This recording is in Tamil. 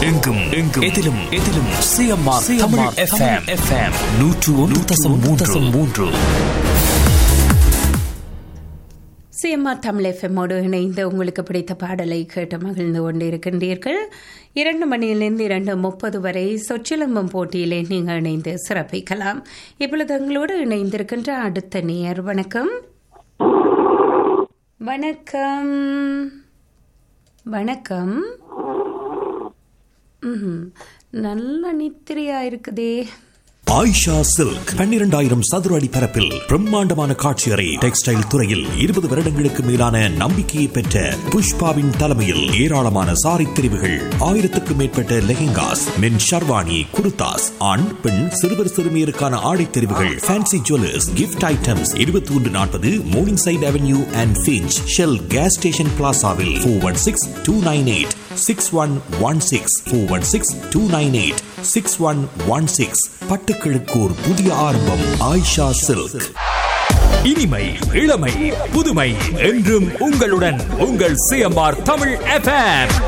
எங்கும் எங்கும் எதிலும் எதிலும் சிஎம்ஆர் தமிழ் எஃப்எம் எஃப்எம் நூற்று ஒன்று தசம் மூன்று தசம் மூன்று சிஎம்ஆர் தமிழ் எஃப்எம்மோடு இணைந்து உங்களுக்கு பிடித்த பாடலை கேட்டு மகிழ்ந்து கொண்டிருக்கின்றீர்கள் இரண்டு மணியிலிருந்து இரண்டு முப்பது வரை சொச்சிலம்பம் போட்டியிலே நீங்கள் இணைந்து சிறப்பிக்கலாம் இப்பொழுது எங்களோடு இணைந்திருக்கின்ற அடுத்த நேயர் வணக்கம் வணக்கம் வணக்கம் ம்ஹும். நல்ல நித்திரையா இருக்குதே ஆயிஷா சில்க் பன்னிரண்டாயிரம் சதுர அடி பரப்பில் பிரம்மாண்டமான காட்சி அறை டெக்ஸ்டைல் துறையில் இருபது வருடங்களுக்கு மேலான நம்பிக்கையை பெற்ற புஷ்பாவின் தலைமையில் ஏராளமான சாரி தெரிவுகள் ஆயிரத்துக்கும் மேற்பட்ட லெஹெங்காஸ் மென் ஷர்வானி குர்தாஸ் ஆண் பெண் சிறுவர் சிறுமியருக்கான ஆடை தெரிவுகள் ஃபேன்சி ஜுவல்லர்ஸ் கிஃப்ட் ஐட்டம்ஸ் இருபத்தி ஒன்று நாற்பது Morningside avenue and Finch Shell gas station பிளாசாவில் four one six two nine eight six one one six four one six two nine eight six one one six பட்டுக்கிழக்கு ஒரு புதிய ஆரம்பம் ஆயிஷா சில்க் இனிமை இளமை புதுமை என்றும் உங்களுடன் உங்கள் சிஎம்ஆர் தமிழ் எஃப்எம்